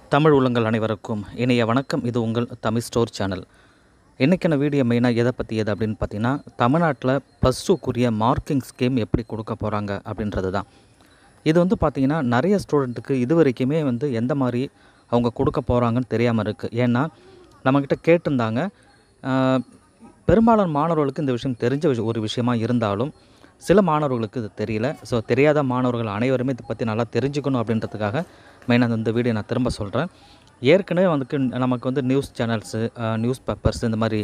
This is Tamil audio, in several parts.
தமிழ் உள்ளங்கள் அனைவருக்கும் இனிய வணக்கம் இது உங்கள் தமிழ் ஸ்டோர் சேனல் இன்றைக்கான வீடியோ மெயினாக எதை பற்றி எது அப்படின்னு பார்த்தீங்கன்னா தமிழ்நாட்டில் ப்ளஸ் டூக்குரிய மார்க்கிங் ஸ்கீம் எப்படி கொடுக்க போகிறாங்க அப்படின்றது தான் இது வந்து பார்த்திங்கன்னா நிறைய ஸ்டூடெண்ட்டுக்கு இது வரைக்குமே வந்து எந்த மாதிரி அவங்க கொடுக்க போகிறாங்கன்னு தெரியாமல் இருக்குது ஏன்னா நம்மக்கிட்ட கேட்டிருந்தாங்க ஆஹ், பெரும்பாலான மாணவர்களுக்கு இந்த விஷயம் தெரிஞ்ச விஷயம் ஒரு விஷயமா இருந்தாலும் சில மாணவர்களுக்கு இது தெரியல ஸோ தெரியாத மாணவர்கள் அனைவருமே இதை பற்றி நல்லா தெரிஞ்சுக்கணும் அப்படின்றதுக்காக மெயினாக இந்த வீடியோ நான் திரும்ப சொல்கிறேன் ஏற்கனவே வந்துக்கு நமக்கு வந்து நியூஸ் சேனல்ஸு நியூஸ் பேப்பர்ஸ் இந்த மாதிரி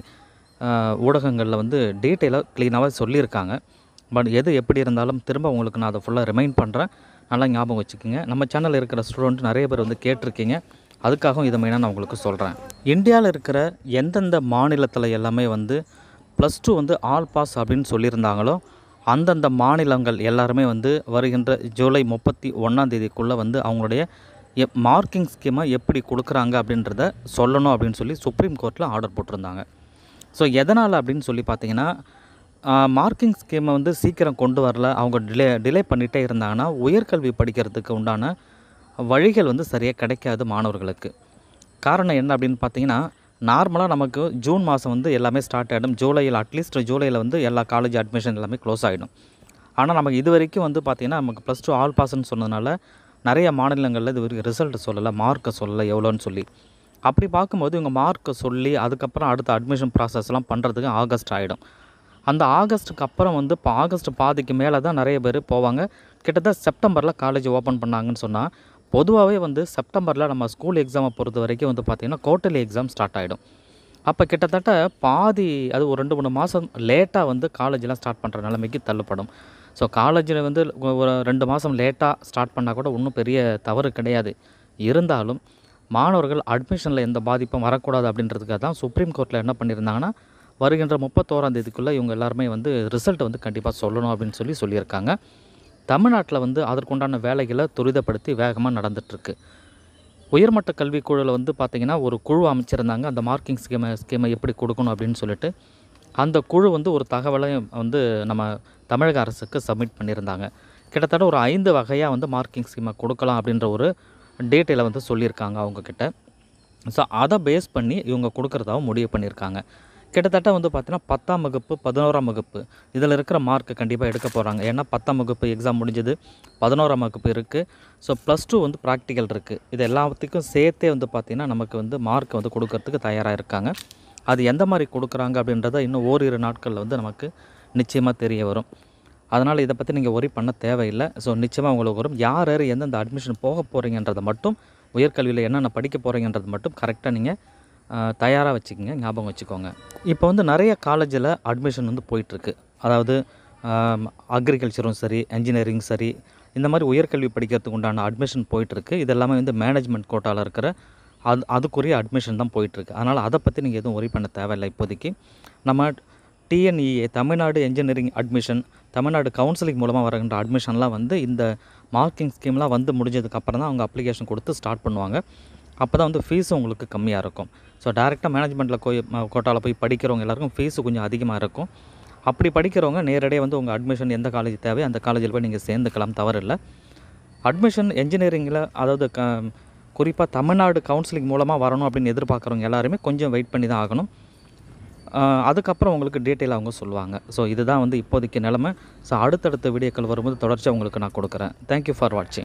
ஊடகங்களில் வந்து டீட்டெயிலாக க்ளீனாகவே சொல்லியிருக்காங்க பட் எது எப்படி இருந்தாலும் திரும்ப உங்களுக்கு நான் அதை ஃபுல்லாக ரிமைண்ட் பண்ணுறேன் நல்லா ஞாபகம் வச்சுக்கோங்க நம்ம சேனலில் இருக்கிற ஸ்டூடெண்ட் நிறைய பேர் வந்து கேட்டிருக்கீங்க அதுக்காகவும் இதை மெயினாக நான் உங்களுக்கு சொல்கிறேன் இந்தியாவில் இருக்கிற எந்தெந்த மாநிலத்தில் எல்லாமே வந்து ப்ளஸ் டூ வந்து ஆல் பாஸ் அப்படின்னு சொல்லியிருந்தாங்களோ அந்தந்த மாநிலங்கள் எல்லாருமே வந்து வருகின்ற ஜூலை முப்பத்தி ஒன்றாம் தேதிக்குள்ளே வந்து அவங்களுடைய எப் மார்க்கிங் ஸ்கீமை எப்படி கொடுக்குறாங்க அப்படின்றத சொல்லணும் அப்படின்னு சொல்லி சுப்ரீம் கோர்ட்டில் ஆர்டர் போட்டிருந்தாங்க ஸோ எதனால் அப்படின்னு சொல்லி பார்த்தீங்கன்னா மார்க்கிங் ஸ்கீமை வந்து சீக்கிரம் கொண்டு வரல அவங்க டிலே டிலே பண்ணிகிட்டே இருந்தாங்கன்னா உயர்கல்வி படிக்கிறதுக்கு உண்டான வழிகள் வந்து சரியாக கிடைக்காது மாணவர்களுக்கு காரணம் என்ன அப்படின்னு பார்த்தீங்கன்னா நார்மலாக நமக்கு ஜூன் மாதம் வந்து எல்லாமே ஸ்டார்ட் ஆகிடும் ஜூலையில் அட்லீஸ்ட் ஜூலையில் வந்து எல்லா காலேஜ் அட்மிஷன் எல்லாமே க்ளோஸ் ஆகிடும் ஆனால் நமக்கு இது வரைக்கும் வந்து பார்த்திங்கன்னா நமக்கு ப்ளஸ் டூ ஆல் பாஸ்ன்னு சொன்னதுனால நிறைய மாநிலங்களில் இது வரைக்கும் ரிசல்ட் சொல்லலை மார்க்கை சொல்லலை எவ்வளோன்னு சொல்லி அப்படி பார்க்கும்போது இவங்க மார்க்கை சொல்லி அதுக்கப்புறம் அடுத்த அட்மிஷன் ப்ராசஸ்லாம் பண்ணுறதுக்கு ஆகஸ்ட் ஆகிடும் அந்த ஆகஸ்ட்டுக்கு அப்புறம் வந்து இப்போ ஆகஸ்ட் பாதிக்கு மேலே தான் நிறைய பேர் போவாங்க கிட்டத்தட்ட செப்டம்பரில் காலேஜ் ஓப்பன் பண்ணாங்கன்னு சொன்னால் பொதுவாகவே வந்து செப்டம்பரில் நம்ம ஸ்கூல் எக்ஸாமை பொறுத்த வரைக்கும் வந்து பார்த்திங்கன்னா குவார்ட்டர்லி எக்ஸாம் ஸ்டார்ட் ஆகிடும் அப்போ கிட்டத்தட்ட பாதி அது ஒரு ரெண்டு மூணு மாதம் லேட்டாக வந்து காலேஜெலாம் ஸ்டார்ட் பண்ணுற நிலைமைக்கு தள்ளப்படும் ஸோ காலேஜில் வந்து ஒரு ரெண்டு மாதம் லேட்டாக ஸ்டார்ட் பண்ணால் கூட ஒன்றும் பெரிய தவறு கிடையாது இருந்தாலும் மாணவர்கள் அட்மிஷனில் எந்த பாதிப்பும் வரக்கூடாது அப்படின்றதுக்காக தான் சுப்ரீம் கோர்ட்டில் என்ன பண்ணியிருந்தாங்கன்னா வருகின்ற முப்பத்தோராம் தேதிக்குள்ளே இவங்க எல்லாருமே வந்து ரிசல்ட் வந்து கண்டிப்பாக சொல்லணும் அப்படின்னு சொல்லி சொல்லியிருக்காங்க தமிழ்நாட்டில் வந்து அதற்குண்டான வேலைகளை துரிதப்படுத்தி வேகமாக நடந்துகிட்ருக்கு உயர்மட்ட கல்விக் குழுவில் வந்து பார்த்திங்கன்னா ஒரு குழு அமைச்சிருந்தாங்க அந்த மார்க்கிங் ஸ்கீமை ஸ்கீமை எப்படி கொடுக்கணும் அப்படின்னு சொல்லிட்டு அந்த குழு வந்து ஒரு தகவலை வந்து நம்ம தமிழக அரசுக்கு சப்மிட் பண்ணியிருந்தாங்க கிட்டத்தட்ட ஒரு ஐந்து வகையாக வந்து மார்க்கிங் ஸ்கீமை கொடுக்கலாம் அப்படின்ற ஒரு டீட்டெயிலை வந்து சொல்லியிருக்காங்க அவங்கக்கிட்ட ஸோ அதை பேஸ் பண்ணி இவங்க கொடுக்குறதாவும் முடிவு பண்ணியிருக்காங்க கிட்டத்தட்ட வந்து பார்த்தீங்கன்னா பத்தாம் வகுப்பு பதினோராம் வகுப்பு இதில் இருக்கிற மார்க்கு கண்டிப்பாக எடுக்க போகிறாங்க ஏன்னா பத்தாம் வகுப்பு எக்ஸாம் முடிஞ்சது பதினோராம் வகுப்பு இருக்குது ஸோ ப்ளஸ் டூ வந்து ப்ராக்டிக்கல் இருக்குது இது எல்லாத்துக்கும் சேர்த்தே வந்து பார்த்திங்கன்னா நமக்கு வந்து மார்க் வந்து கொடுக்கறதுக்கு தயாராக இருக்காங்க அது எந்த மாதிரி கொடுக்குறாங்க அப்படின்றத இன்னும் ஓரிரு நாட்களில் வந்து நமக்கு நிச்சயமாக தெரிய வரும் அதனால் இதை பற்றி நீங்கள் ஒரி பண்ண தேவையில்லை ஸோ நிச்சயமாக உங்களுக்கு வரும் யார் யார் எந்தெந்த அட்மிஷன் போக போகிறீங்கன்றதை மட்டும் உயர்கல்வியில் என்னென்ன படிக்க போகிறீங்கன்றது மட்டும் கரெக்டாக நீங்கள் தயாராக வச்சுக்கோங்க ஞாபகம் வச்சுக்கோங்க இப்போ வந்து நிறைய காலேஜில் அட்மிஷன் வந்து போயிட்டுருக்கு அதாவது அக்ரிகல்ச்சரும் சரி இன்ஜினியரிங் சரி இந்த மாதிரி உயர்கல்வி படிக்கிறதுக்கு உண்டான அட்மிஷன் போயிட்டுருக்கு இது எல்லாமே வந்து மேனேஜ்மெண்ட் கோட்டாவில் இருக்கிற அது அதுக்குரிய அட்மிஷன் தான் போயிட்டுருக்கு அதனால் அதை பற்றி நீங்கள் எதுவும் ஒரி பண்ண தேவையில்லை இப்போதைக்கு நம்ம TNEA Tamil Nadu engineering admission Tamil Nadu counselling மூலமாக வருகின்ற அட்மிஷன்லாம் வந்து இந்த மார்க்கிங் ஸ்கீம்லாம் வந்து முடிஞ்சதுக்கப்புறம் தான் அவங்க அப்ளிகேஷன் கொடுத்து ஸ்டார்ட் பண்ணுவாங்க அப்போ தான் வந்து ஃபீஸும் உங்களுக்கு கம்மியாக இருக்கும் ஸோ டேரெக்டாக மேனேஜ்மெண்ட்டில் போய் கோட்டாவில் போய் படிக்கிறவங்க எல்லாருக்கும் ஃபீஸு கொஞ்சம் அதிகமாக இருக்கும் அப்படி படிக்கிறவங்க நேரடியாக வந்து உங்கள் அட்மிஷன் எந்த காலேஜ் தேவை அந்த காலேஜில் போய் நீங்கள் சேர்ந்துக்கலாம் தவறில்லை அட்மிஷன் என்ஜினியரிங்கில் அதாவது க குறிப்பாக தமிழ்நாடு கவுன்சிலிங் மூலமாக வரணும் அப்படின்னு எதிர்பார்க்குறவங்க எல்லாருமே கொஞ்சம் வெயிட் பண்ணி தான் ஆகணும் ஆஹ் அதுக்கப்புறம் உங்களுக்கு டீட்டெயில் அவங்க சொல்லுவாங்க ஸோ இதுதான் வந்து இப்போதைக்கு நிலமை ஸோ அடுத்தடுத்த வீடியோக்கள் வரும்போது தொடர்ச்சியாக உங்களுக்கு நான் கொடுக்குறேன் தேங்க்யூ ஃபார் வாட்சிங்